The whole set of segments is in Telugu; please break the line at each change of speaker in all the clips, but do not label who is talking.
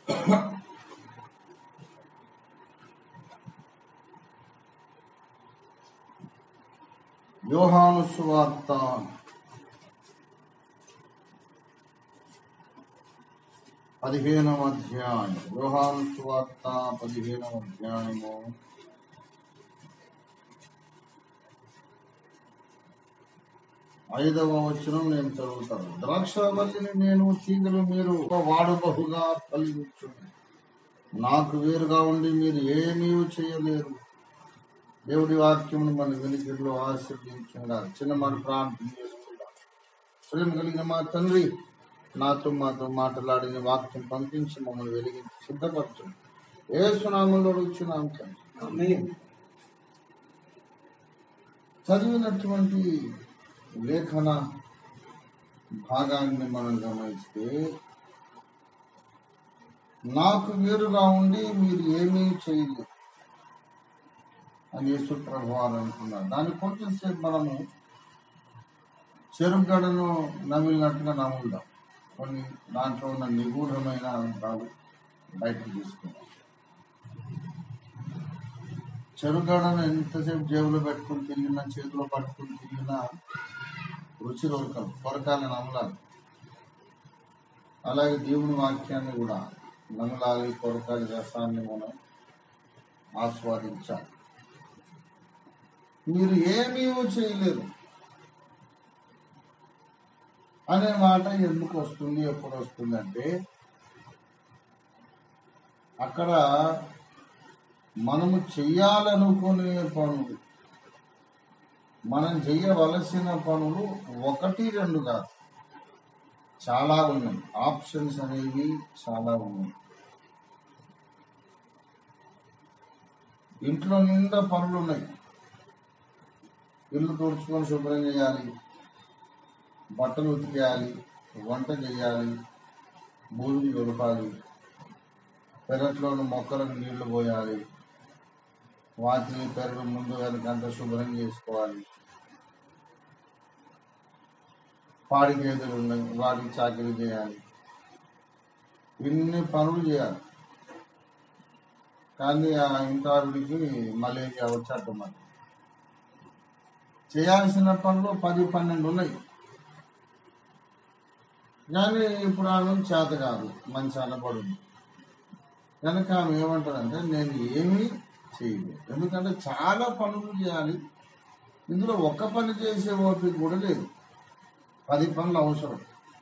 యోహాను సువార్త పదిహేనవ అధ్యాయం యోహాను సువార్త పదిహేనవ అధ్యాయము ఐదవ వచనం నేను చదువుతాను ద్రాక్షవల్లిని నేను తీగలు మీరు వాడు బహుగా ఫలించు నాకు వేరుగా ఉండి మీరు ఏమీ చేయలేరు దేవుడి వాక్యమును మన వెనుకల్లో ఆశీర్వదించుగా చిన్న మన ప్రార్థన చేసుకుందాం ప్రేమ కలిగిన మా తండ్రి నాతో మాతో మాట్లాడిన వాక్యం పంపించి మమ్మల్ని వెలిగించి సిద్ధపరచు ఏ సునామంలో వచ్చినాం తండ్రి చదివినటువంటి లేఖన భాగాన్ని మనం గమనిస్తే నాకు వేరుగా ఉండి మీరు ఏమీ చేయలేదు అని యేసు ప్రభు వారు అంటున్నారు దాన్ని కొంచెం సేపు మనము చెరుగడను నమిలినట్టుగా నములుదాం కొన్ని దాంట్లో ఉన్న నిగూఢమైన అంశాలు బయటకు తీసుకుందాం చెరుగడను ఎంతసేపు జేబులో పెట్టుకుని తిరిగినా చేతిలో పట్టుకుని తిరిగినా రుచి దొరకదు కొరకాలని నమలాలి అలాగే దేవుని వాక్యాన్ని కూడా నమలాలి కొరకాలి రసాన్ని మనం ఆస్వాదించాలి మీరు ఏమీ చేయలేరు అనే మాట ఎందుకు వస్తుంది ఎప్పుడు వస్తుంది అంటే అక్కడ మనము చెయ్యాలనుకునే పనులు మనం చెయ్యవలసిన పనులు ఒకటి రెండు కాదు చాలా ఉన్నాయి ఆప్షన్స్ అనేవి చాలా ఉన్నాయి ఇంట్లో నిండా పనులు ఉన్నాయి ఇల్లు తుడుచుకొని శుభ్రం చేయాలి బట్టలు ఉతికేయాలి వంట చేయాలి భూమిని దొరకాలి పెరట్లోని మొక్కలకు నీళ్లు పోయాలి వాటిని పెరడు ముందు వెనకంతా శుభ్రం చేసుకోవాలి పాడి గేదెలు ఉన్నాయి వాటికి చాకరీ చేయాలి ఇన్ని పనులు చేయాలి కానీ ఆ ఇంటారుడికి మలేరియా వచ్చాక మరి చేయాల్సిన పనులు పది పన్నెండు ఉన్నాయి కానీ ఇప్పుడు ఆమె చేత కాదు మంచి అనపడుంది కనుక ఆమె ఏమంటారంటే నేను ఏమీ చేయలేదు ఎందుకంటే చాలా పనులు చేయాలి ఇందులో ఒక్క పని చేసే ఓపిక కూడా లేదు పది పనులు అవసరం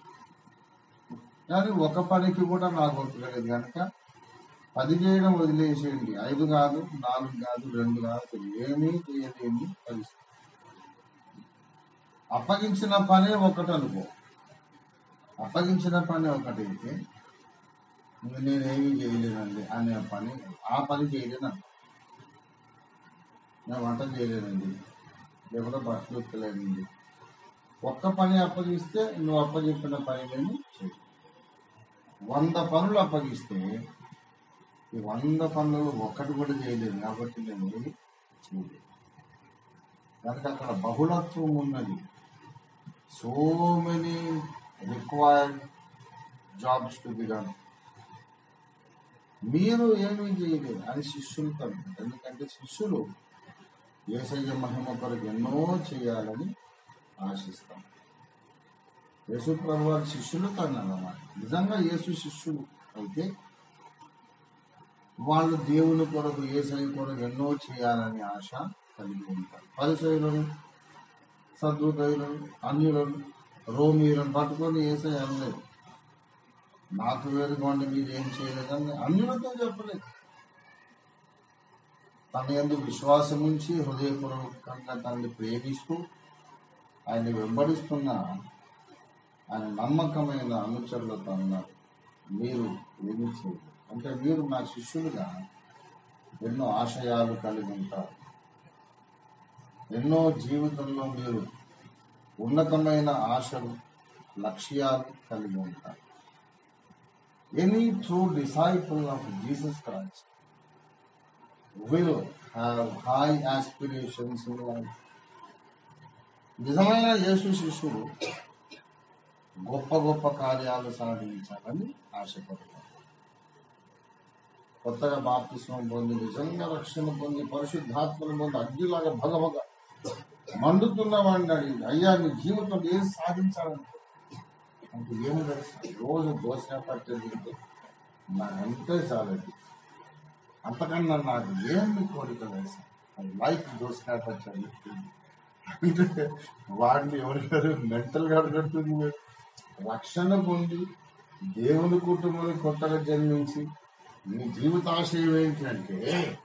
కానీ ఒక పనికి కూడా నాకు ఓపిక లేదు కనుక పది చేయడం వదిలేసేయండి ఐదు కాదు నాలుగు కాదు రెండు కాదు అసలు ఏమీ చేయలేని పరిస్థితి అప్పగించిన పనే ఒకటి అనుకో అప్పగించిన పని ఒకటైతే ఇంక నేనేమీ చేయలేనండి అనే పని ఆ పని చేయలేను అనుకో. నేను వంట చేయలేనండి లేకపోతే బట్టలు ఉత్తలేనండి ఒక్క పని అప్పగిస్తే నువ్వు అప్పచెప్పిన పని నేను చేయి వంద పనులు అప్పగిస్తే ఈ వంద పనులు ఒక్కటి కూడా చేయలేదు కాబట్టి నేను ఏమి చేయలేదు కనుక అక్కడ బహుళత్వం ఉన్నది so many required jobs to be done మీరు ఏమీ చేయలేదు అని శిష్యులతో అంటారు. ఎందుకంటే శిష్యులు ఏసయ్య మహిమ కొరకు ఎన్నో చేయాలని ఆశిస్తాం యేసు ప్రభు వారి శిష్యులతో అన్నమాట నిజంగా యేసు శిష్యులు అయితే వాళ్ళు దేవుని కొరకు ఏసై కొరకు ఎన్నో చేయాలని ఆశ కలిగి ఉంటారు పరిచయులను సద్దుదయులను అన్యులను రోమీలను పట్టుకొని ఏసై అనలేదు నాకు వేరుకోండి మీరు ఏం చేయలేదని అన్యులతో చెప్పలేదు తన ఎందుకు విశ్వాసం ఉంచి హృదయపూర్వకంగా తనని ప్రేమిస్తూ ఆయన వెంబడిస్తున్న ఆయన నమ్మకమైన అనుచరులతో అన్నారు మీరు ఏమి చేయలేదు అంటే మీరు నా శిష్యులుగా ఎన్నో ఆశయాలు కలిగి ఉంటారు ఎన్నో జీవితంలో మీరు ఉన్నతమైన ఆశలు లక్ష్యాలు కలిగి ఉంటారు any true disciple of Jesus Christ will have high aspirations in life నిజమైన యేసు శిష్యుడు గొప్ప గొప్ప కార్యాలు సాధించాలని ఆశపడతారు కొత్తగా బాప్తిస్మం పొంది నిజంగా రక్షణ పొంది పరిశుద్ధాత్మను పొంది అగ్గిలాగా భగభగ మండుతున్న వాడిని అడిగి అయ్యా నీ జీవితం ఏం సాధించాలంటే అంటే ఏమి తెలుసు రోజు దోశ పట్టేది తింటే నాకు అంతే చాలండి అంతకన్నా నాకు ఏమి కోరిక లేదు ఐ లైక్ దోసకాయ పచ్చడి అంటే వాడిని ఎవరికారు మెంటల్ గా కడుతుంది రక్షణ పొంది దేవుని కుటుంబంలో కొత్తగా జన్మించి నీ జీవితాశయం ఏంటంటే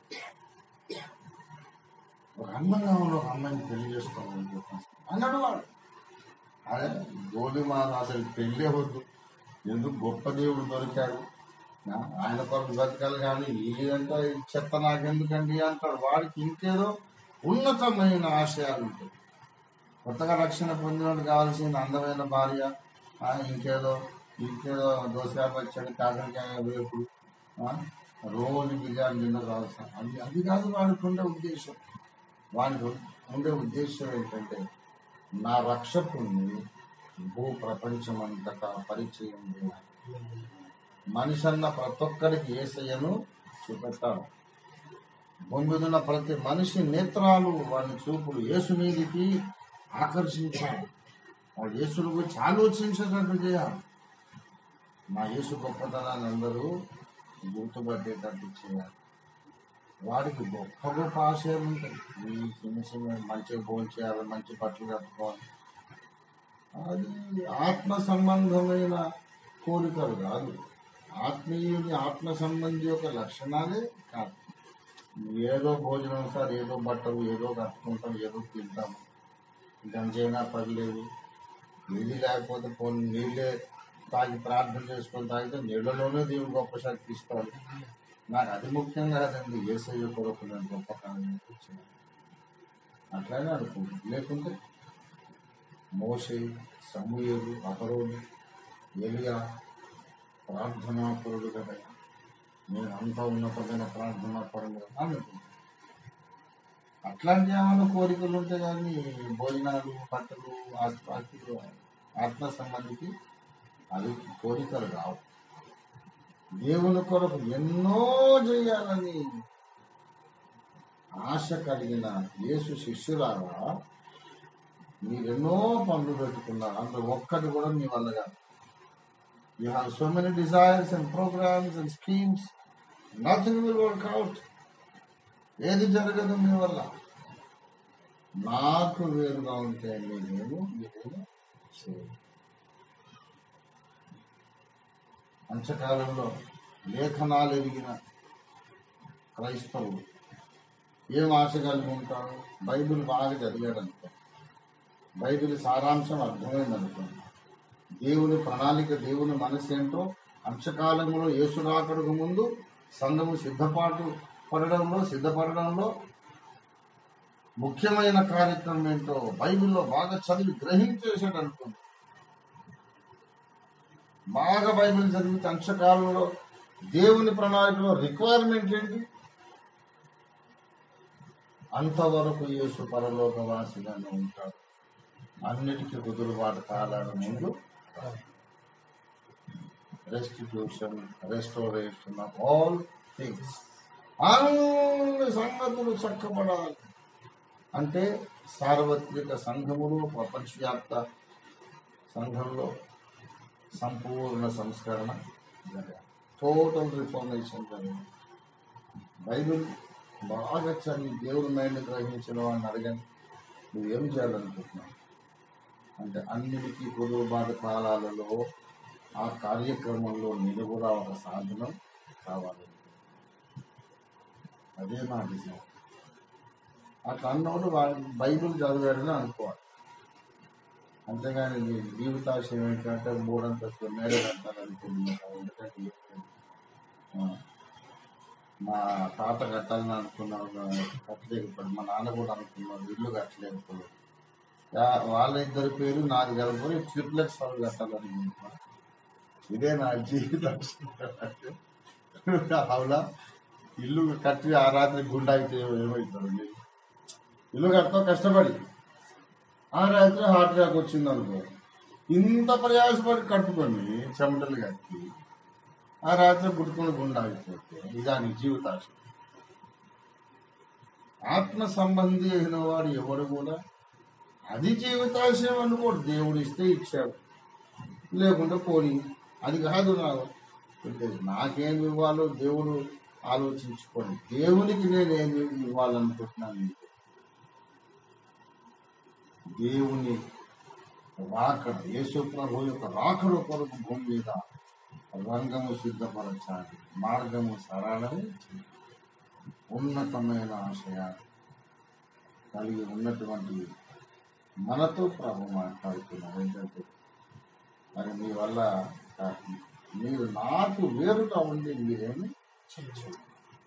ఒక అందంగా ఉన్న ఒక అమ్మాయిని పెళ్లి చేసుకోవాలని చెప్పేసి అన్నాడు వాడు అదే గోధుమాల అసలు పెళ్ళే వద్దు ఎందుకు గొప్ప దేవుడు దొరికాడు ఆ, ఆయన కొరకు బతకాలి కానీ ఇదంతా ఈ చెత్త నాకెందుకండి అంటాడు వాడికి ఇంకేదో ఉన్నతమైన ఆశయాలు ఉంటాయి కొత్తగా రక్షణ పొందినోడు కావాల్సిన అందమైన భార్య ఆ, ఇంకేదో ఇంకేదో దోసకాయ పచ్చడి కాకరకాయ వేపుడు ఆ, రోజు బిర్యానీ తిన్న కావాల్సిన అది అది కాదు వాడికి ఉండే ఉద్దేశం వాడికి ఉండే ఉద్దేశం ఏంటంటే నా రక్షకుణ్ణి భూ ప్రపంచం అంతటా పరిచయం చేయాలి మనిషి అన్న ప్రతి ఒక్కరికి ఏసయ్యను చూపెట్టాలి భూమి మీద ఉన్న ప్రతి మనిషి నేత్రాలు వారి చూపులు యేసు మీదికి ఆకర్షించాలి వాడు యేసును గురించి ఆలోచించేటట్టు చేయాలి మా యేసు గొప్పతనాన్ని అందరూ గుర్తుపట్టేటట్టు చేయాలి వాడికి గొప్ప గొప్ప ఆశయాలు ఉంటాయి ఈ చిన్న చిన్న మంచిగా భోజనం చేయాలి మంచి బట్టలు కట్టుకోవాలి అది ఆత్మ సంబంధమైన కోరికలు కాదు ఆత్మీయుని ఆత్మ సంబంధి యొక్క లక్షణాలే కాదు ఏదో భోజనం సార్ ఏదో బట్టలు ఏదో కట్టుకుంటాం ఏదో తింటాం గంజైనా పర్లేదు ఏది లేకపోతే కొన్ని నీళ్ళే తాగి ప్రార్థన చేసుకొని తాగితే నీళ్ళలోనే దేవుడు గొప్ప శక్తి ఇస్తాడు నాకు అది ముఖ్యం కాదండి ఏసయ్య కొరకు నేను గొప్ప కాలం కూర్చున్నాను అట్లానే అనుకుంటాను లేకుంటే మోసే సమూహలు అపరోలు ఎలియా ప్రార్థనాపరుడు కదా నేను అంత ఉన్నతమైన ప్రార్థనా పరుడు అనుకుంటాను అట్లాంటి ఏమైనా కోరికలు ఉంటే కానీ భోజనాలు బట్టలు ఆస్తి ఆత్మ సంబంధికి అవి కోరికలు రావు దేవుని కొరకు ఎన్నో చేయాలని ఆశ కలిగిన యేసు శిష్యులారా మీరెన్నో పనులు పెట్టుకున్నారు అందులో ఒక్కటి కూడా మీ వల్ల కాదు you have so many desires and programmes and schemes nothing will work out ఏది జరగదు మీ వల్ల నాకు వేరుగా ఉంటే మీరేమో మీరేమో చేయరు అంచకాలంలో లేఖనాలు ఎరిగిన క్రైస్తవుడు ఏం ఆశ కలిగి ఉంటాడు బైబిల్ బాగా చదివాడు అనుకో బైబిల్ సారాంశం అర్థమైంది అనుకో దేవుని ప్రణాళిక దేవుని మనసు ఏంటో అంశకాలంలో యేసురాకడకు ముందు సంఘము సిద్ధపాటు పడడంలో సిద్ధపడడంలో ముఖ్యమైన కార్యక్రమం ఏంటో బైబిల్లో బాగా చదివి గ్రహించేసాడు అనుకోండి బాగా బైబిల్ చదివితే అంశకాలంలో దేవుని ప్రణాళికలో రిక్వైర్మెంట్ ఏంటి అంతవరకు యేసు పరలోకవాసిగానే ఉంటాడు అన్నిటికీ కుదురుబాటు కాలాల ముందు restitution restoration of all things అన్ని సంగతులు చక్కబడాలి అంటే సార్వత్రిక సంఘములు ప్రపంచవ్యాప్త సంఘంలో సంపూర్ణ సంస్కరణ జరగాలి టోటల్ రిఫార్మేషన్ జరగాలి బైబిల్ బాగా చదివి దేవుడి మైండ్ గ్రహించిన వాడిని అడగండి నువ్వేం చేయాలనుకుంటున్నావు అంటే అన్నిటికీ పొదువుబాటు కాలాలలో ఆ కార్యక్రమంలో నిలువురా ఒక సాధనం కావాలి అదే నా డిజైన్ అట్లా అన్నోడు వాడు బైబిల్ చదివాడని అనుకోవాలి అంతేగాని నీ జీవితాశయం ఏంటంటే మూడంతస్తుల మేడలు అంటారు అనుకుంటున్నాను ఎందుకంటే ఆ, మా తాత కట్టాలని అనుకున్నాడు కట్టలేకపోయాడు మా నాన్న కూడా అనుకున్నాడు ఇల్లు కట్టలేకపోయాడు యా- వాళ్ళ ఇద్దరి పేరు నాది కలుపుకొని ట్రిప్లెక్స్ వాళ్ళు కట్టాలనుకుంటున్నాను ఇదే నా జీవితం అవునా ఇల్లు కట్టి ఆ రాత్రి గుండా అయితే ఏమవుతుంది ఇల్లు కడతావు కష్టపడి ఆ రాత్రి హార్ట్ అటాక్ వచ్చింది అనుకో ఇంత ప్రయాసపడి కట్టుకొని చెమటలు కట్టి ఆ రాత్రి గుర్తుకుని గుండా అయిపోతే ఇదాని జీవితాశ ఆత్మ సంబంధి అయిన వాడు ఎవడు కూడా అది జీవితాశయం అనుకోడు దేవుడు ఇస్తే ఇచ్చాడు లేకుంటే పోనీ అది కాదు నా ఉద్దేశం నాకేం ఇవ్వాలో దేవుడు ఆలోచించుకోండి దేవునికి నేను ఏమి ఇవ్వాలనుకుంటున్నాను దేవుని రాకడ యేసు ప్రభు యొక్క రాకడ కొరకు భూమి మీద రంగము సిద్ధపరచాలి మార్గము సరళం చేయాలి. ఉన్నతమైన ఆశయాలు కలిగి ఉన్నటువంటి మనతో ప్రభు మాట్లాడుతున్నారు ఏంటంటే మరి మీ వల్ల మీరు నాకు వేరుగా ఉండి మీరేమి చేయలేదు.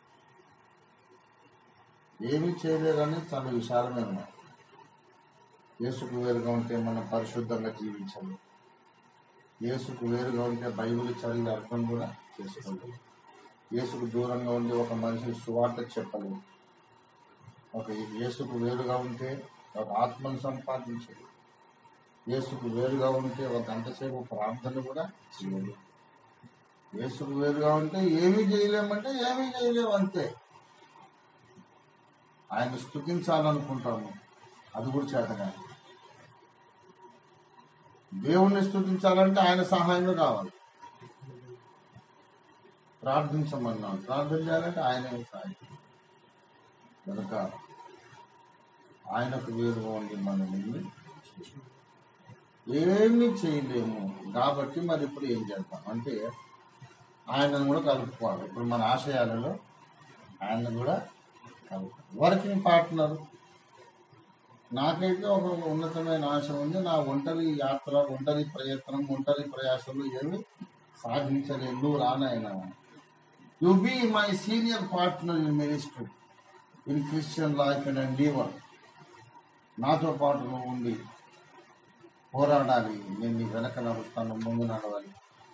ఏమి చేయలేదని చాలా విశాలమైన మాట. యేసుకు వేరుగా ఉంటే మనం పరిశుద్ధంగా జీవించాలి యేసుకు వేరుగా ఉంటే బైబిల్ చదివి అర్థం కూడా చేసుకోవాలి యేసుకు దూరంగా ఉండి ఒక మనిషి సువార్త చెప్పలేదు ఒక యేసుకు వేరుగా ఉంటే ఒక ఆత్మను సంపాదించదు యేసుకు వేరుగా ఉంటే ఒక గంట సేపు ప్రార్థన కూడా చేయలేదు యేసుకు వేరుగా ఉంటే ఏమీ చేయలేమంటే ఏమీ చేయలేము అంతే ఆయన స్థుతించాలనుకుంటాము అది కూడా చేతగాని దేవుణ్ణి స్థుతించాలంటే ఆయన సహాయమే కావాలి ప్రార్థించమన్నాం ప్రార్థన చేయాలంటే ఆయనే సహాయం కనుక ఆయనకు వేరుగా ఉండి మనం ఏమి ఏమీ చేయలేము కాబట్టి మరి ఇప్పుడు ఏం చేద్దాం అంటే ఆయనను కూడా కలుపుకోవాలి ఇప్పుడు మన ఆశయాలలో ఆయన కూడా కలుపుకోవాలి వర్కింగ్ పార్ట్నర్ నాకైతే ఒక ఉన్నతమైన ఆశ ఉంది నా ఒంటరి యాత్ర ఒంటరి ప్రయత్నం ఒంటరి ప్రయాసలు ఏమి సాధించలేను నువ్వు రానాయన you be my senior partner in ministry in Christian life and endeavour నాతో పాటు నువ్వు ఉండి పోరాడాలి నేను నీ వెనక నడుస్తాను ముందు నడవాలి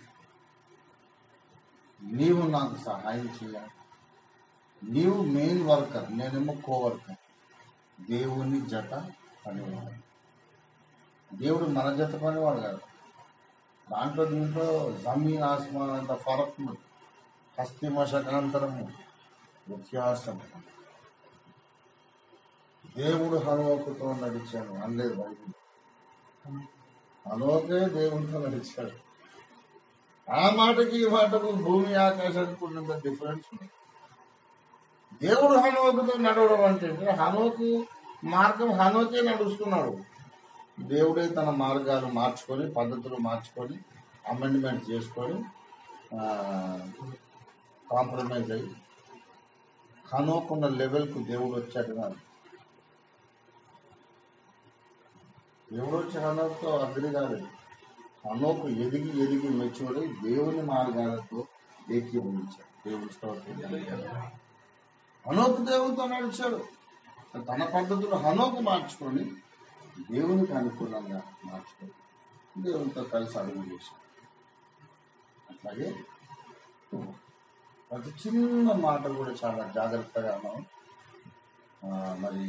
నీవు నాకు సహాయం చేయాలి నీవు మెయిన్ వర్కర్ నేనేమో కో వర్కర్ దేవుని జత పనివాడు దేవుడు మన జత పనివాడు కాదు దాంట్లో దీంట్లో జమీన్ ఆస్మాన్ అంత ఫరక్ ఉంది హస్తి మశకాంతరము వ్యత్యాసం దేవుడు హనుమకుతో నడిచాను అనలేదు బైబిల్ హనుమకే దేవుడితో నడిచాడు ఆ మాటకి ఈ మాటకు భూమి ఆకాశానికి ఉన్నంత డిఫరెన్స్ ఉంది దేవుడు హనుమకుతో నడవడం అంటే హనుమకు మార్గం హనుమకే నడుస్తున్నాడు దేవుడే తన మార్గాలు మార్చుకొని పద్ధతులు మార్చుకొని అమెండ్మెంట్ చేసుకొని కాంప్రమైజ్ అయ్యి హనుకున్న లెవెల్కు దేవుడు వచ్చాడు కాదు దేవుడు వచ్చి హనోక్తో అగ్రి కాలేదు హనోకు ఎదిగి ఎదిగి మెచ్చుకొని దేవుని మార్గాలతో ఏకీభవించాడు దేవుడి స్తోత్రం హనోకు దేవునితో నడిచాడు తన పద్ధతులు హనోకు మార్చుకొని దేవునికి అనుకూలంగా మార్చుకొని దేవునితో కలిసి అడుగు చేశాడు అట్లాగే ప్రతి చిన్న మాట కూడా చాలా జాగ్రత్తగా మనం ఆ, మరి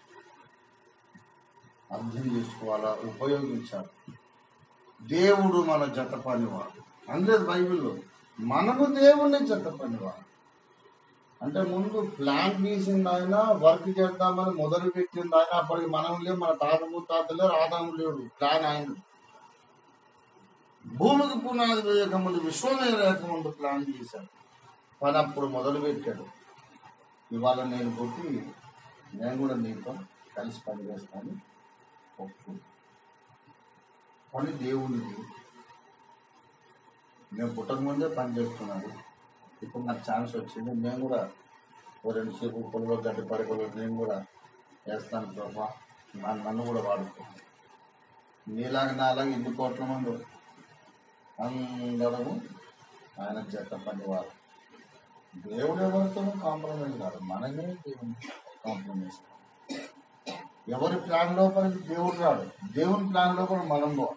అర్థం చేసుకోవాలా ఉపయోగించాలి దేవుడు మన జత పనివాడు అందలేదు బైబిల్లో మనము దేవుని జత పనివాడు అంటే ముందు ప్లాన్ గీసింది ఆయన వర్క్ చేద్దామని మొదలు పెట్టింది ఆయన అప్పటికి మనం లేవు మన తాత ముత్తాతలే రాదాము లేడు ప్లాన్ ఆయన భూమికి పునాది వేయకముందు విశ్వమే లేకముందు ప్లాన్ చేశాడు పని అప్పుడు మొదలు పెట్టాడు ఇవాళ నేను కొట్టి నేను కూడా నీతో కలిసి పని చేస్తాను ఒప్పు పని దేవునిది నేను పుట్టక ముందే పని చేస్తున్నాను ఇప్పుడు నాకు ఛాన్స్ వచ్చింది నేను కూడా ఓ రెండు సేపు పొలంలో గడ్డి పడకలు నేను కూడా వేస్తాను ప్రభా నా- నన్ను కూడా వాడుకోండి నీలాగా నాలాగా ఇన్ని కోట్ల మంది అందరము ఆయన జత పనివారు దేవుడు ఎవరితోనూ కాంప్రమైజ్ కాదు మనమే దేవుని కాంప్రమైజ్ ఎవరి ప్లాన్ లోపలికి దేవుడు రాడు దేవుని ప్లాన్ లోపల మనం పోవాలి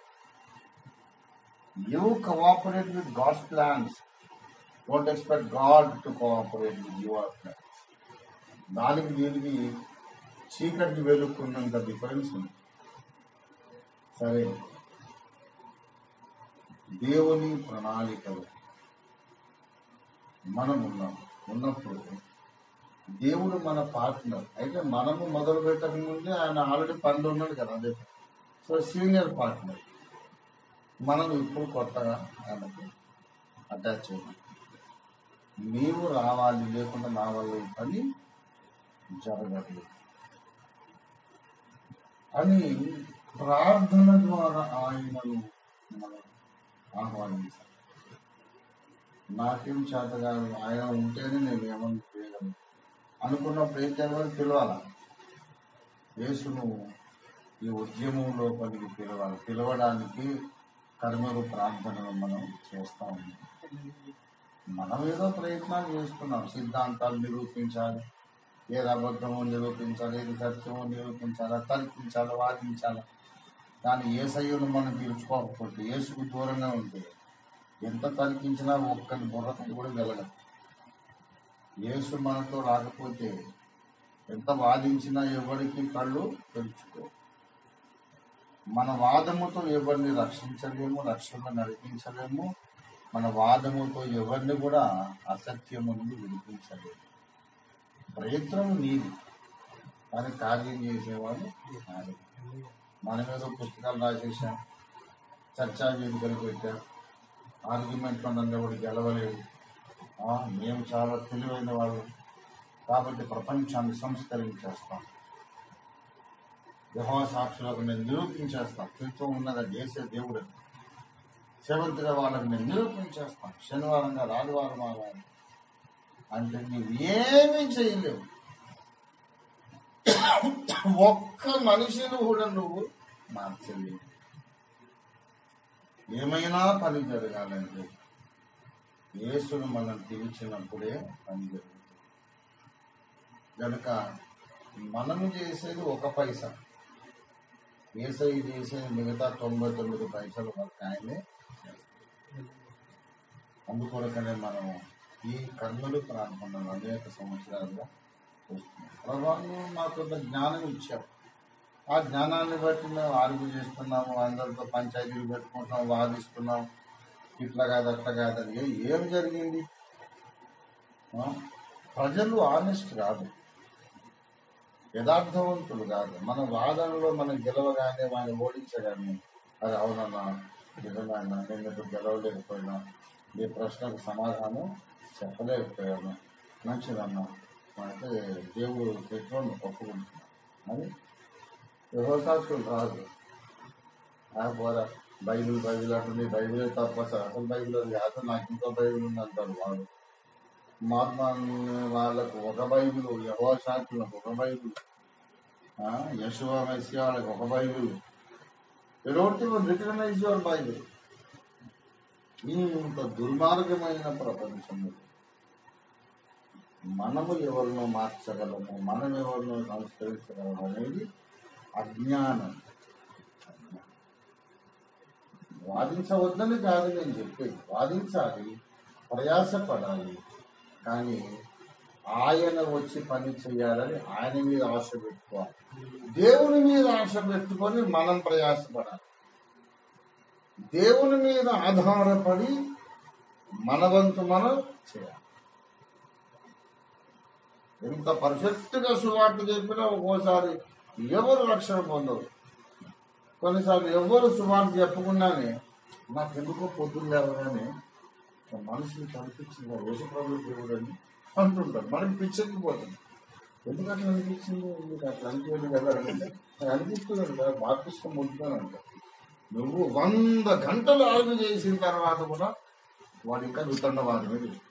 you cooperate with God's plans don't expect God to cooperate with your plans దానికి దీనికి చీకటికి వెలుక్కున్నంత డిఫరెన్స్ ఉంది సరే దేవుని ప్రణాళికలు మనం ఉన్నాం ఉన్నప్పుడు దేవుడు మన పార్ట్నర్ అయితే మనము మొదలు పెట్టక ముందే ఆయన ఆల్రెడీ పనిలో ఉన్నాడు కదా అదే సో సీనియర్ పార్ట్నర్ మనం ఇప్పుడు కొత్తగా ఆయనకు అటాచ్ అయ్యాం నీవు రావాలి లేకుండా నా వల్ల ఈ పని జరగదు అని ప్రార్థన ద్వారా ఆయనను మనం ఆహ్వానించాలి నాకేం చేత కాదు ఆయన ఉంటేనే నేను ఏమని చేయగలను అనుకున్నప్పుడు ఏం చేయాలని పిలవాలి యేసును ఈ ఉద్యమంలో పనికి పిలవాలి పిలవడానికి కర్మలు ప్రార్థనలు మనం చేస్తా ఉన్నాం మనం ఏదో ప్రయత్నాలు చేస్తున్నాం సిద్ధాంతాలు నిరూపించాలి ఏది అబద్ధమో నిరూపించాలి ఏది సత్యమో నిరూపించాలి తర్కించాలి వాదించాలి కానీ ఏ సయ్యను మనం పిలుచుకోకపోతే యేసుకు దూరంగా ఉంటే ఎంత తర్కించినా ఒక్కరి బుర్రకి కూడా వెలగదు యేసు మనతో రాకపోతే ఎంత వాదించినా ఎవరికి కళ్ళు తెరుచుకో మన వాదముతో ఎవరిని రక్షించలేము రక్షణ నడిపించలేము మన వాదముతో ఎవరిని కూడా అసత్యము నుండి విడిపించలేము ప్రయత్నం నీది కానీ కార్యం చేసేవాడు నాది మనం ఏదో పుస్తకాలు రాసేసాం చర్చా వేదికలు పెట్టాం ఆర్గ్యుమెంట్లో నన్ను ఎవడు గెలవలేదు ఆ, మేము చాలా తెలివైన వాళ్ళు కాబట్టి ప్రపంచాన్ని సంస్కరించేస్తాం యహో సాక్షులకు నేను నిరూపించేస్తాం క్రితం ఉన్నది చేసే దేవుడు సెవెంత్గా వాళ్ళకి నేను నిరూపించేస్తాం శనివారంగా ఆదివారం ఆగాలి అంటే నువ్వు ఏమీ చేయలేవు ఒక్క మనిషిని కూడా నువ్వు మార్చలేవు ఏమైనా పని జరగాలంటే యేసును మనం పిలిచినప్పుడే పని జరుగుతుంది కనుక మనము చేసేది ఒక పైసా ఏసై చేసేది మిగతా తొంభై తొమ్మిది పైసలు వరకు ఆయనే చేస్తాడు. అందుకొరకనే మనం ఈ కర్మలు ప్రారంభం అనేక సంవత్సరాలుగా చూస్తున్నాం ప్రభావం మాకు కొంత జ్ఞానం ఇచ్చావు ఆ జ్ఞానాన్ని బట్టి మేము ఆర్గ్యూ చేస్తున్నాము అందరితో పంచాయతీలు పెట్టుకుంటున్నాం వాదిస్తున్నాం ఇట్లా కాదు అట్లా కాదని ఏ- ఏం జరిగింది ఆ? ప్రజలు ఆనెస్ట్ కాదు యథార్థవంతులు కాదు మన వాదనలో మనం గెలవగానే వాడిని ఓడించగానే అది అవునన్నా నిజంగా నేను ఇప్పుడు గెలవలేకపోయినా ఈ ప్రశ్నకు సమాధానం చెప్పలేకపోయాను మంచిదన్నా అంటే దేవుడు పెట్రోల్ ఒప్పుకుంటున్నాను అని వ్యవసాయకులు రాదు ఆ పోరా బైబిల్ బైబిల్ అంటుంది బైబిలే తప్ప సార్ అసలు బైబిల్ అది కాదు నాకు ఇంకో బైబిల్ ఉంది అంటారు వాడు మహాత్మా వాళ్ళకు ఒక బైబిల్ యహోశాఖలకు ఒక బైబిల్ యశువ మెస్సి వాళ్ళకి ఒక బైబిల్ ఎటువంటి రికగ్నైజ్ యువర్ బైబిల్ ఇంత దుర్మార్గమైన ప్రపంచంలో మనము ఎవరినో మార్చగలము మనం ఎవరినో సంస్కరించగలము అనేది అజ్ఞానం వాదించవద్దని కాదు నేను చెప్పేది వాదించాలి ప్రయాసపడాలి కానీ ఆయన వచ్చి పని చేయాలని ఆయన మీద ఆశ పెట్టుకోవాలి దేవుని మీద ఆశ పెట్టుకొని మనం ప్రయాసపడాలి దేవుని మీద ఆధారపడి మన వంతు మనం చేయాలి ఎంత పర్ఫెక్ట్ గా సువార్త చెప్పినా ఒక్కోసారి ఎవరు రక్షణ పొందరు కొన్నిసార్లు ఎవరు సువార్త చెప్పకుండానే నాకెందుకో పొద్దున్న లేవగానే మనుషులు కనిపించింది యేసుప్రభు దేవుడు అని అంటుంటారు మనకి పిచ్చెక్కిపోతుంది ఎందుకు అట్లా అనిపించింది ఎందుకు అట్లా అనిపించింది కదా అంటే నాకు అనిపిస్తుంది కదా బాప్తిష్టం పొందుతానంట నువ్వు వంద గంటలు ఆర్గ్యూ చేసిన తర్వాత కూడా వాడు ఇంకా వితండవాదమే చేస్తున్నాడు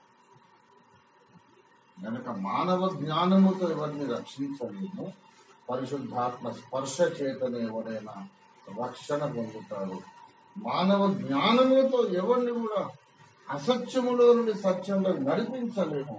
కనుక మానవ జ్ఞానముతో ఎవరిని రక్షించలేము పరిశుద్ధాత్మ స్పర్శ చేతనే ఎవరైనా రక్షణ పొందుతారు మానవ జ్ఞానముతో ఎవరిని కూడా అసత్యములో నుండి సత్యంలో నడిపించలేము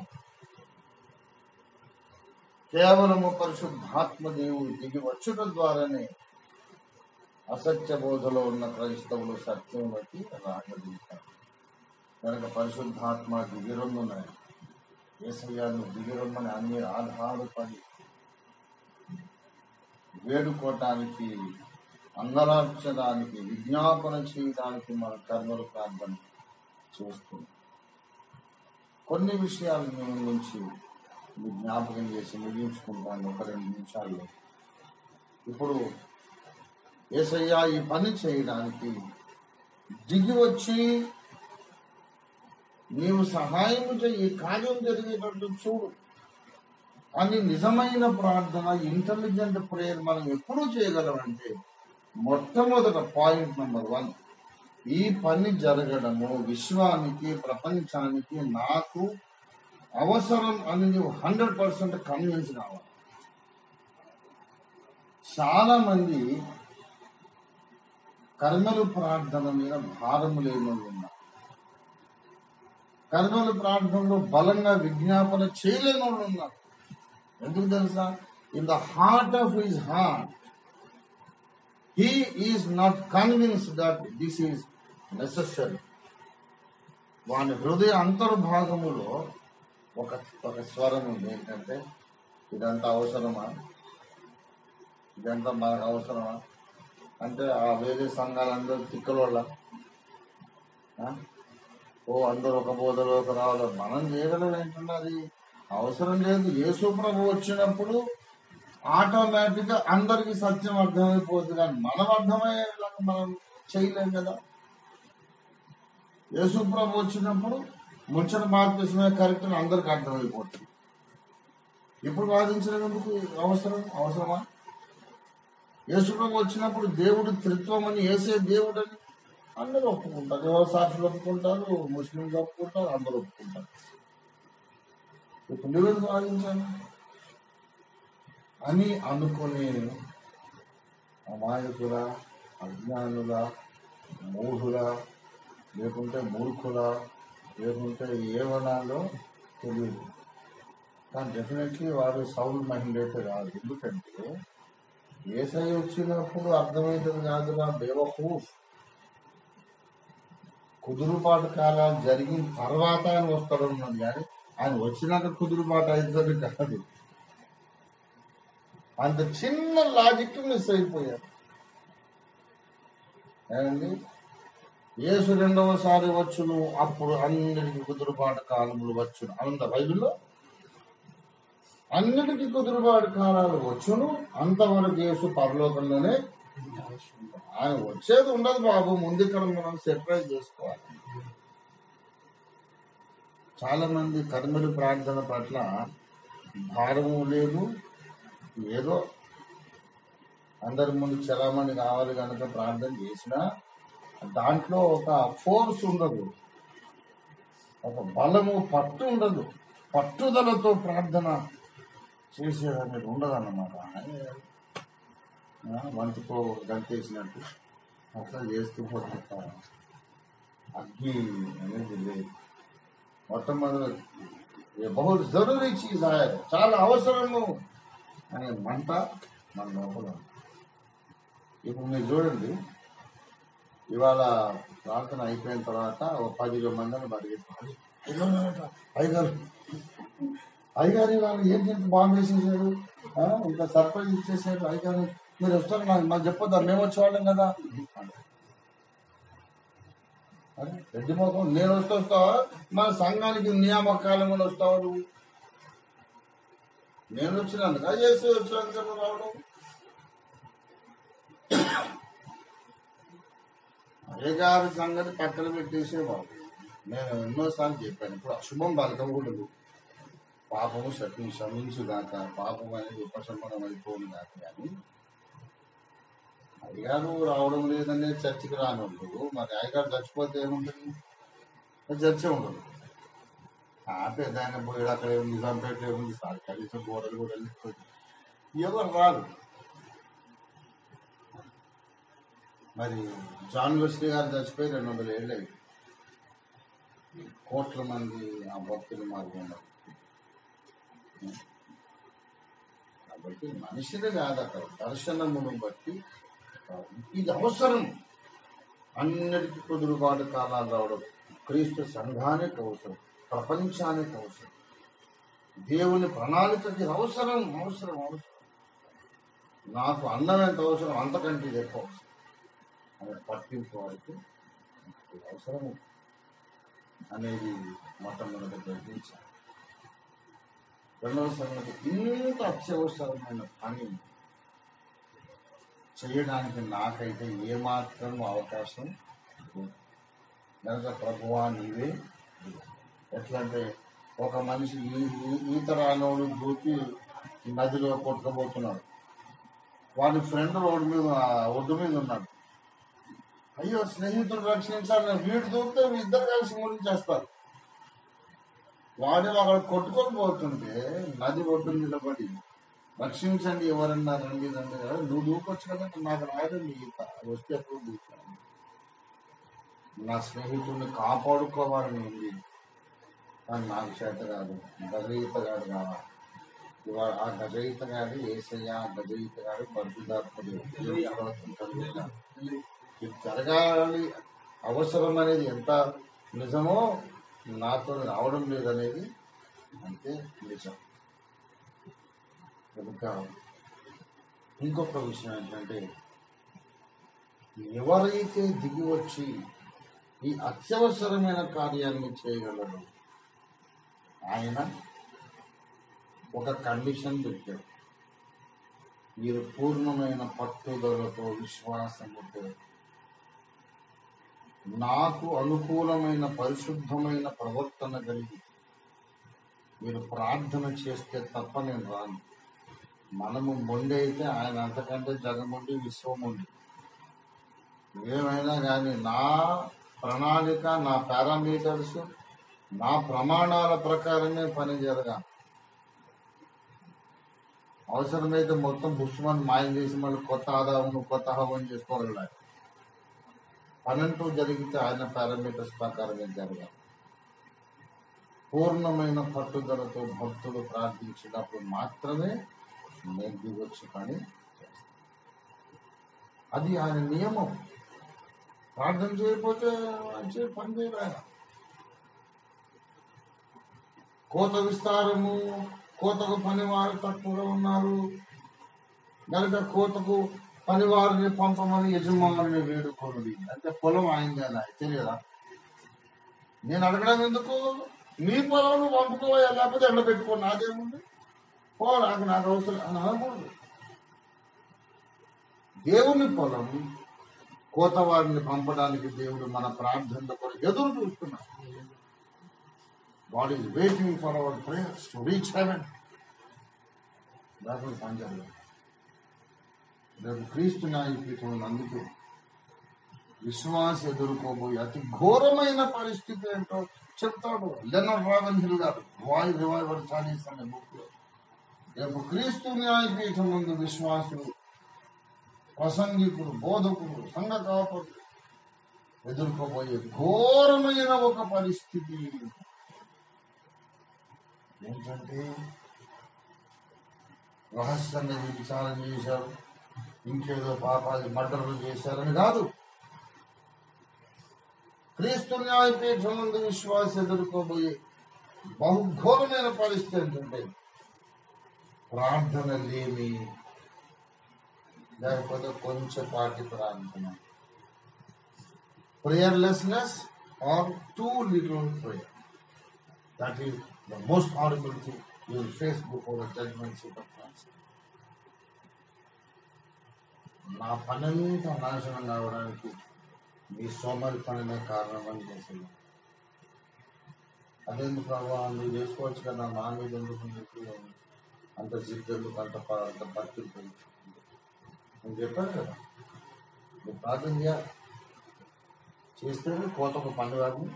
కేవలము పరిశుద్ధాత్మ దేవుడు దిగి వచ్చుట ద్వారానే అసత్య బోధలో ఉన్న క్రైస్తవులు సత్యంలోకి రాగలుగుతారు కనుక పరిశుద్ధాత్మ దిగిరొమ్మున్నాయి ఏసయ్యాను దిగిరొమ్మని అన్ని ఆధారపడి వేడుకోవటానికి అంగలార్చడానికి విజ్ఞాపన చేయడానికి మన కర్మలు ప్రార్థన చేస్తుంది కొన్ని విషయాలు మీ నుంచి మీ జ్ఞాపకం చేసి ముగించుకుంటాను ఒక రెండు నిమిషాల్లో ఇప్పుడు ఏసయ్య ఈ పని చేయడానికి దిగి వచ్చి నీవు సహాయం చేయి ఈ కార్యం జరిగేటట్టు చూడు అని నిజమైన ప్రార్థన ఇంటెలిజెంట్ ప్రేయర్ మనం ఎప్పుడు చేయగలమంటే మొట్టమొదట పాయింట్ నెంబర్ వన్ ఈ పని జరగడము విశ్వానికి ప్రపంచానికి నాకు అవసరం అని నువ్వు హండ్రెడ్ పర్సెంట్ కన్విన్స్ కావాలి చాలా మంది కర్మలు ప్రార్థన మీద భారం లేని వాళ్ళు ఉన్నారు కర్మలు ప్రార్థనలో బలంగా విజ్ఞాపన చేయలేని వాళ్ళు ఉన్నారు ఎందుకు తెలుసా in the heart of his heart he is not convinced that this is necessary వాని హృదయ అంతర్భాగములో ఒక ఒక స్వరం ఉంది ఏంటంటే ఇదంతా అవసరమా ఇదంతా మనకు అవసరమా అంటే ఆ వేరే సంఘాలందరూ తిక్కలోళ్ళ ఓ అందరూ ఒక బోధలోకి రావాలి మనం చేయగలం ఏంటన్నది అవసరం లేదు యేసు ప్రభు వచ్చినప్పుడు ఆటోమేటిక్ గా అందరికి సత్యం అర్థమైపోతుంది కానీ మనం అర్థమయ్యేలాగా మనం చేయలేం కదా యేసు ప్రభు వచ్చినప్పుడు ముచ్చట బాప్తిసమే కరెక్ట్ అని అందరికి అర్థమైపోతుంది ఇప్పుడు వాదించినందుకు అవసరం అవసరమా యేసుప్రభు వచ్చినప్పుడు దేవుడు త్రిత్వం అని వేసే దేవుడు అని అందరూ ఒప్పుకుంటారు ఎవరు సాక్షులు ఒప్పుకుంటారు ముస్లింలు ఒప్పుకుంటారు అందరూ ఒప్పుకుంటారు ఇప్పుడు నువ్వెందుకు వాదించాను అని అనుకునే అమాయకుల అజ్ఞానుల మూఢుల లేకుంటే మూర్ఖుల లేకుంటే ఏమనాలో తెలియదు కానీ డెఫినెట్లీ వాడు సౌండ్ మైండ్ అయితే కాదు ఎందుకంటే ఏసై వచ్చినప్పుడు అర్థమవుతుంది కాదురా బేవహూఫ్ కుదురుపాటు కాలాలు జరిగిన తర్వాత ఆయన వస్తాడు ఉన్నది కానీ ఆయన వచ్చినాక కుదురుపాటు అవుతుంది కాదు అంత చిన్న లాజిక్ మిస్ అయిపోయారు ఏమండి యేసు రెండవసారి వచ్చును అప్పుడు అన్నిటికీ కుదురుపాటు కాలములు వచ్చును అంత బైబిల్లో అన్నిటికీ కుదురుబాటు కాలాలు వచ్చును అంతవరకు యేసు పరలోకంలోనే ఆయన వచ్చేది ఉండదు బాబు ముందు ఇక్కడ మనం సెపరేట్ చేసుకోవాలి చాలా మంది కర్మలు ప్రార్థన పట్ల భారము లేదు ఏదో అందరి ముందు చలామణి కావాలి కనుక ప్రార్థన చేసినా దాంట్లో ఒక ఫోర్స్ ఉండదు ఒక బలము పట్టు ఉండదు పట్టుదలతో ప్రార్థన చేసేది అనేది ఉండదన్నమాట ఆ, వంతుకో గంతేసినట్టు అట్లా చేస్తూ పోతా అగ్గి అనేది లేదు మొట్టమొదటి ये बहुत जरूरी चीज है చాలా అవసరము అనే మంట మన లోపల ఉంది. ఇప్పుడు మీరు చూడండి ఇవాళ ప్రార్థన అయిపోయిన తర్వాత ఒక పది ఇరవై మందిని పరిగెత్తాలి అయ్యగారు అయ్యగారు ఇవాళ ఏంటి ఇంత బాంబు వేసేసాడు ఆ, ఇంత సర్ప్రైజ్ ఇచ్చేసాడు అయ్యగారు మీరు వస్తారు నాకు మాకు చెప్పొద్దా మేము వచ్చేవాళ్ళం కదా అరే, రెడ్డి మొఖం నేను వస్తే వస్తావా మన సంఘానికి నియామకాలం అని వస్తావా నువ్వు నేను వచ్చినందుక చేసి వచ్చినందుక నువ్వు రావడం అయ్యగారి సంగతి పక్కన పెట్టేసే బాబు నేను ఎన్నోసార్లు చెప్పాను ఇప్పుడు అశుభం పలకకూడదు పాపము శక్తి క్షమించుగాక పాపం అనేది ఉపశమనం అయిపోను కాక కానీ అయ్యగారు రావడం లేదనే చర్చికి రానుండదు మరి అయ్యగారు చచ్చిపోతే ఏముంటుంది మరి చర్చే ఉండదు ఆ పెద్ద ఆయన పోయాడు అక్కడ ఏముంది నిజాంపేట ఏముంది సార్ కనీసం గోడలు కూడా వెళ్ళిపోయింది ఎవరు రాదు మరి జాన్ వెస్లీ గారు చచ్చిపోయి రెండు వందల ఏళ్ళు అయింది కోట్ల మంది ఆ భక్తులు మాకు ఉన్నారు కాబట్టి మనిషిని కాదు అక్కడ దర్శనమును బట్టి ఇది అవసరం అన్నిటికీ కుదురుబాటు కాలాలు రావడం క్రీస్తు సంఘానికి అవసరం ప్రపంచానికి అవసరం దేవుని ప్రణాళికకి అవసరం అవసరం అవసరం నాకు అన్నం ఎంత అవసరం అంతకంటే ఇది ఎక్కువ అవసరం అనే పట్టింపు వారికి అవసరం అనేది మొట్టమొదటి గ్రహించాలి రెండవ సంగతి ఇంత అత్యవసరమైన పని చేయడానికి నాకైతే ఏమాత్రం అవకాశం లేదు. కనుక ప్రభువా నీవే దిగు. ఎట్లా అంటే ఒక మనిషి ఈ- ఈ- ఈత రానోడు దూకి నదిలో కొట్టుకుపోతున్నాడు వాడి ఫ్రెండ్ రోడ్డు మీద ఆ ఒడ్డు మీద ఉన్నాడు అయ్యో స్నేహితుడు రక్షించాలని వీడు దూకితే ఇద్దరు కలిసి మురించేస్తారు వాడు అక్కడ కొట్టుకొని పోతుంటే నది ఒడ్డు నిలబడి రక్షించండి ఎవరన్నా రండి రండి కదా నువ్వు దూకొచ్చు కదా నాకు రాదు నీ ఈత వస్తే ఎప్పుడు దూకాను నా స్నేహితుడిని కాపాడుకోవాలని ఉంది కానీ నాకు చేత కాదు గజయితగాడు కావాలి ఇవాళ ఆ గజయితగాడు ఏసయ్య ఆ గజయితగాడు బర్జుదాత్ముడు ఇది జరగాలి అవసరం అనేది ఎంత నిజమో నాతో రావడం లేదనేది అంతే నిజం కనుక ఇంకొక విషయం ఏంటంటే ఎవరైతే దిగి వచ్చి ఈ అత్యవసరమైన కార్యాన్ని చేయగలరు ఆయన ఒక కండిషన్ పెట్టాడు మీరు పూర్ణమైన పట్టుదలతో విశ్వాసముతో నాకు అనుకూలమైన పరిశుద్ధమైన ప్రవర్తన కలిగి మీరు ప్రార్థన చేస్తే తప్ప నేను రాను మనము మొండి అయితే ఆయన అంతకంటే జగముండి విశ్వముండి ఏమైనా కానీ నా ప్రణాళిక నా పారామీటర్స్ నా ప్రమాణాల ప్రకారమే పని జరగాలి అవసరమైతే మొత్తం బుష్మని మాయం చేసి మళ్ళీ కొత్త ఆదాయం కొత్త హవం చేసుకోగలగాలి పనంటూ జరిగితే ఆయన పారామీటర్స్ ప్రకారమే జరగాలి పూర్ణమైన పట్టుదలతో భక్తులు ప్రార్థించినప్పుడు మాత్రమే నేను దిగొచ్చి పని చేస్తాను అది ఆయన నియమం ప్రార్థన చేయకపోతే ఆయన చే- పని చేయడు ఆయన కోత విస్తారము కోతకు పనివారు తక్కువగా ఉన్నారు కనుక కోతకు పనివారిని పంపమని యజమాని వేడుకోనుడి అంటే పొలం ఆయిందని తెలియదా నేను అడగడం ఎందుకు నీ పొలం పంపుకోవా లేకపోతే ఎండ పెట్టుకో నాదేముంది పో నాకు నాకు అవసరం అని అనకూడదు దేవుని పొలం కోత వారిని పంపడానికి దేవుడు మన ప్రార్థనల కొరకు ఎదురు చూస్తున్నాడు God is waiting for our prayers to reach heaven దాని పనిచేయలేదు రేపు క్రీస్తు న్యాయపీఠం అందుకే విశ్వాస ఎదుర్కోబోయే అతి ఘోరమైన పరిస్థితి ఏంటో చెప్తాడు లెనర్ రావన్ హిల్ గారు వాయు రివైవల్ చాలీస్ అనే బుక్ లో రేపు క్రీస్తు న్యాయపీఠం ముందు విశ్వాసులు ప్రసంగికులు బోధకులు సంఘ కాపరులు ఎదుర్కోబోయే ఘోరమైన ఒక పరిస్థితి ఏంటంటే రహస్యంగా విచారణ చేశారు ఇంకేదో పాపాలు మర్డర్లు చేశారని కాదు క్రీస్తు న్యాయపీఠం ముందు విశ్వాస ఎదుర్కోబోయే బహుఘోరమైన పరిస్థితి ఏంటంటే ప్రార్థన లేమి లేకపోతే కొంచెంపాటి ప్రార్థన prayerlessness or too little prayer that is the most horrible thing you will face before the judgment seat of Christ నా పనంతా నాశనం కావడానికి మీ సోమరి పనినే కారణం అని చేసింది అదెందుకు ప్రభావ నువ్వు చేసుకోవచ్చు కదా నా మీద ఎందుకు నీకు అంత జిద్దు ఎందుకు అంత ప- అంత భక్తులు పెంచుకుంది నేను చెప్పాను కదా నువ్వు ప్రార్థన చేయాలి చేస్తేనే కోతకు పండుగని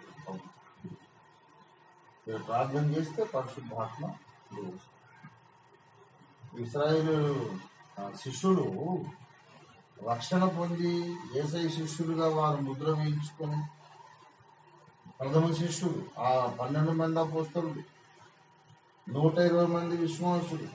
మీరు ప్రార్థన చేస్తే పరిశుద్ధాత్మ దిగువస్తుంది. ఇస్రాయేలు ఆ, శిష్యులు రక్షణ పొంది ఏసై శిష్యులుగా వారు ముద్ర వేయించుకొని ప్రథమ శిష్యులు ఆ పన్నెండు మంది అపోస్తలు నూట ఇరవై మంది విశ్వాసులు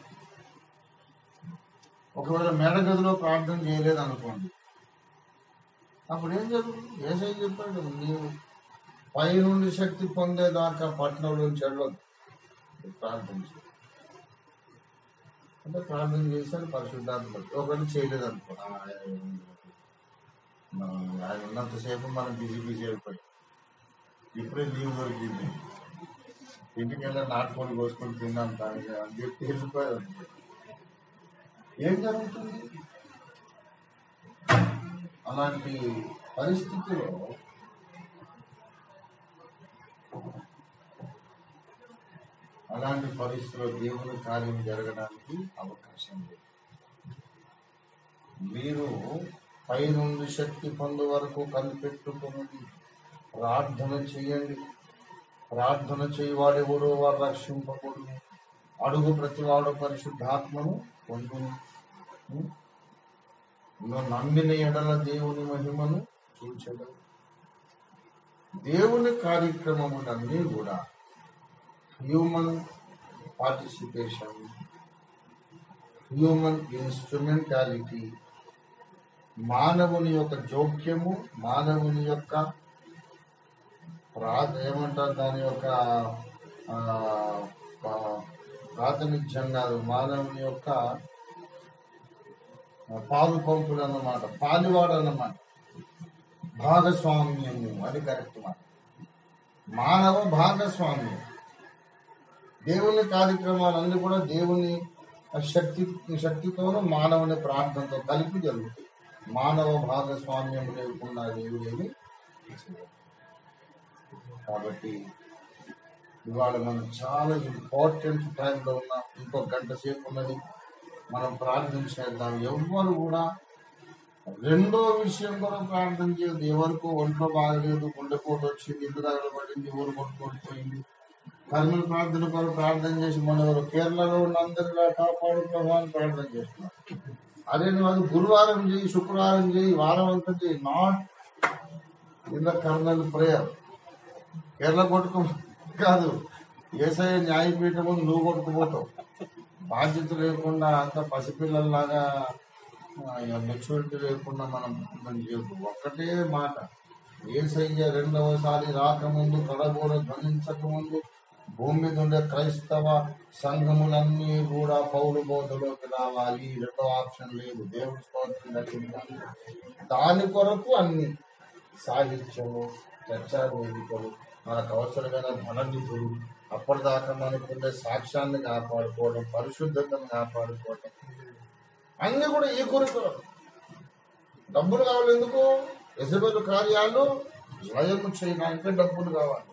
ఒకవేళ మేడ గదిలో ప్రార్థన చేయలేదు అనుకోండి అప్పుడు ఏం జరుగుతుంది ఏసై చెప్పాడు నీవు పై నుండి శక్తి పొందేదాకా పట్టణంలో చెడవద్దు ప్రార్థన చేయి అంటే ప్రార్థన చేశాను పరిశుద్ధాత్మ ఒకటి చేయలేదు అనుకో ఆ, మనం ఆయన ఉన్నంతసేపు మనం బిజీ బిజీ అయిపోయి ఇప్పుడే లీవ్ దొరికింది ఇంటికి వెళ్ళి నాటుకోడి కోసుకొని తిన్నాను దానికి అని చెప్పి వెళ్ళిపోయారు అంతే. ఏం జరుగుతుంది అలాంటి పరిస్థితిలో అలాంటి పరిస్థితిలో దేవుని కార్యం జరగడానికి అవకాశం లేదు మీరు పై నుండి శక్తి పొందు వరకు కనిపెట్టుకున్నది ప్రార్థన చేయండి ప్రార్థన చేయవాడెవడో వాడు రక్షింపకూడదు అడుగు ప్రతివాడు పరిశుద్ధాత్మను పొందును ఉం? నువ్వు నమ్మిన ఎడల దేవుని మహిమను చూచగలవు దేవుని కార్యక్రమములన్నీ కూడా హ్యూమన్ పార్టిసిపేషన్ హ్యూమన్ ఇన్స్ట్రుమెంటాలిటీ మానవుని యొక్క జోక్యము మానవుని యొక్క ప్రా ఏమంటారు దాని యొక్క ఆ, పా- ప్రాతినిధ్యం కాదు మానవుని యొక్క ఆ, పాలు పంపుడు అన్నమాట పాలివాడు అన్నమాట భాగస్వామ్యము అది కరెక్ట్ మాట మానవ భాగస్వామ్యం దేవుని కార్యక్రమాలన్నీ కూడా దేవుని శక్తి శక్తితోనూ మానవుని ప్రార్థనతో కలిపి జరుగుతాయి మానవ భాగస్వామ్యం లేకుండా దేవుడేమి చేయడు. కాబట్టి ఇవాళ మనం చాలా ఇంపార్టెంట్ టైంలో ఉన్నాం ఇంకో గంట సేపు ఉన్నది మనం ప్రార్థన చేద్దాం ఎవ్వరు కూడా రెండో విషయం కూడా ప్రార్థన చేయదు ఎవరికో ఒంట్లో బాగలేదు గుండెపోటు వచ్చింది ఇల్లు తగలబడింది ఊరు కొట్టుకోడిపోయింది కర్మల ప్రార్థన కొరకు ప్రార్థన చేసి మన ఎవరు కేరళలో ఉన్న అందరిలా కాపాడు ప్రభు అని ప్రార్థన చేస్తున్నారు అదే నువ్వు అది గురువారం చేయి శుక్రవారం చేయి వారం అంతా చేయి not in the carnal prayer కేరళ కొట్టుకో కాదు ఏసఐ న్యాయపీఠం ముందు నువ్వు కొట్టుకుపోతావు బాధ్యత లేకుండా అంత పసిపిల్లల్లాగా మెచ్యూరిటీ లేకుండా మనం ప్రార్థన చేయదు ఒక్కటే మాట ఏసయ్య రెండవసారి రాకముందు కడబోర ధ్వనించక ముందు భూమి మీద ఉండే క్రైస్తవ సంఘములన్నీ కూడా పౌరు బోధలోకి రావాలి రెండో ఆప్షన్ లేదు దేవుడి స్తోత్రం దక్కింది దాని కొరకు అన్ని సాహిత్యము చర్చా వేదికలు మనకు అవసరమైన ధన నిధులు అప్పటిదాకా మనకుండే సాక్ష్యాన్ని కాపాడుకోవడం పరిశుద్ధతను కాపాడుకోవడం అన్ని కూడా ఈ కొరకు డబ్బులు కావాలి ఎందుకు యజబెల్ కార్యాలు స్వయం చేయడానికి డబ్బులు కావాలి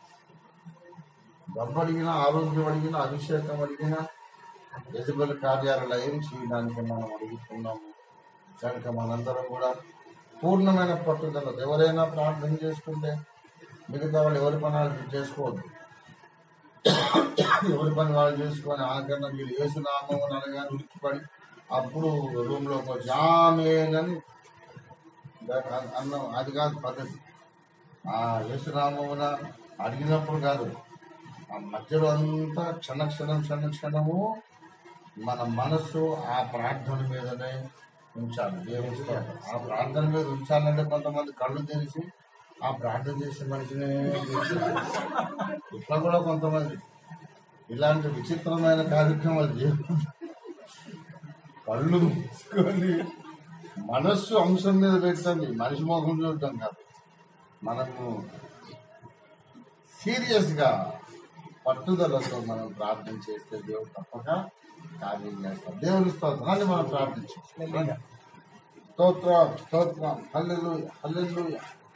డబ్బు అడిగినా ఆరోగ్యం అడిగినా అభిషేకం అడిగినా యజబెల్ కార్యాలు లయం చేయడానికి మనం అడుగుతున్నాము కనుక మనందరం కూడా పూర్ణమైన పట్టుదల ఎవరైనా ప్రార్థన చేసుకుంటే మిగతా వాళ్ళు ఎవరి పని వాళ్ళు చేసుకోవద్దు ఎవరి పని వాళ్ళు చేసుకొని ఆఖరణ మీరు వేసునామం అని అనగానే ఉలిక్కిపడి అప్పుడు రూమ్ లోకి వచ్చి ఆమెనని అన్నం అది కాదు పద్ధతి ఆ యేసునామమున అడిగినప్పుడు కాదు ఆ మధ్యలో అంతా క్షణ క్షణం క్షణ క్షణము మన మనసు ఆ ప్రార్థన మీదనే ఉంచాలి దేవుని స్తోత్రం. ఆ ప్రార్థన మీద ఉంచాలంటే కొంతమంది కళ్ళు తెరిచి ఆ ప్రార్థన చేసే మనిషినే చూస్తారు. ఇట్లా కూడా కొంతమంది ఇలాంటి విచిత్రమైన కార్యక్రమాలు చేయకూడదు కళ్ళు మూసుకొని మనస్సు అంశం మీద పెట్టండి మనిషి ముఖం చూడటం కాదు మనము సీరియస్ గా పట్టుదలతో మనం ప్రార్థన చేస్తే దేవుడు తప్పక కార్యం చేస్తాం దేవుని స్తోత్రాన్ని మనం ప్రార్థించాం స్తోత్రం స్తోత్రం హల్లెలు హల్లెలు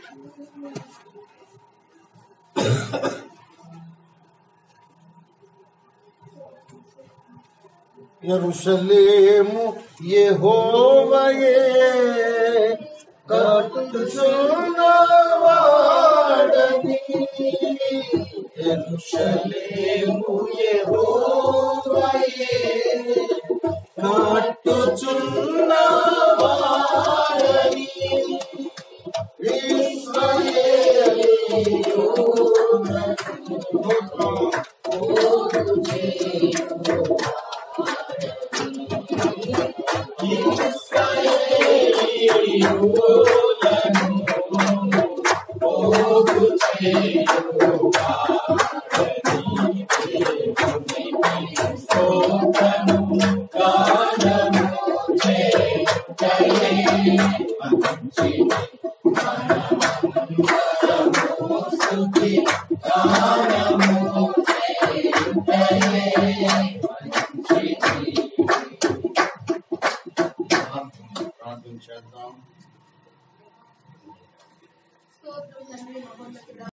యెరూషలేము యెహోవయే కట్టుచున్నవాడని
యెరూషలేము యెహోవాయే కట్టుచున్నవాడని స్తుతి
ప్రార్థన ప్రార్థన చేద్దాం
స్తోత్రం తండ్రి మహోన్నతుడా